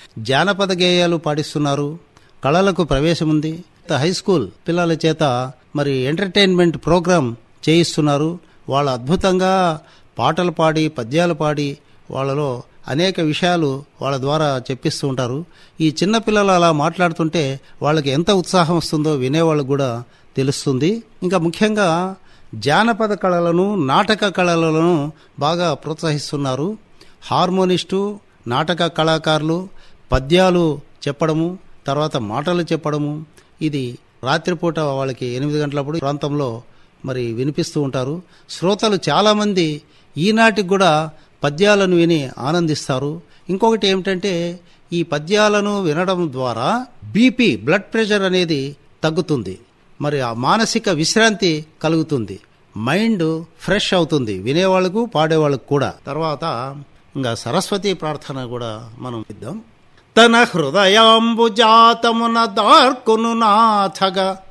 జానపద గేయాలు పాడిస్తున్నారు కళలకు ప్రవేశం ఉంది హై స్కూల్ పిల్లల చేత మరి ఎంటర్టైన్మెంట్ ప్రోగ్రాం చేయిస్తున్నారు వాళ్ళు అద్భుతంగా పాటలు పాడి పద్యాలు పాడి వాళ్ళలో అనేక విషయాలు వాళ్ళ ద్వారా చెప్పిస్తూ ఉంటారు ఈ చిన్న పిల్లలు అలా మాట్లాడుతుంటే వాళ్ళకి ఎంత ఉత్సాహం వస్తుందో వినేవాళ్ళకు కూడా తెలుస్తుంది ఇంకా ముఖ్యంగా జానపద కళలను నాటక కళలను బాగా ప్రోత్సహిస్తున్నారు హార్మోనిస్టు నాటక కళాకారులు పద్యాలు చెప్పడము తర్వాత మాటలు చెప్పడము ఇది రాత్రిపూట వాళ్ళకి ఎనిమిది గంటలప్పుడు ప్రాంతంలో మరి వినిపిస్తూ ఉంటారు శ్రోతలు చాలామంది ఈనాటికి కూడా పద్యాలను విని ఆనందిస్తారు ఇంకొకటి ఏమిటంటే ఈ పద్యాలను వినడం ద్వారా బీపీ బ్లడ్ ప్రెషర్ అనేది తగ్గుతుంది మరి ఆ మానసిక విశ్రాంతి కలుగుతుంది మైండ్ ఫ్రెష్ అవుతుంది వినేవాళ్ళకు పాడేవాళ్ళకు కూడా తర్వాత ఇంకా సరస్వతి ప్రార్థన కూడా మనం ఇద్దాం తన హృదయాంబు జాతమున దార్కును నాథగా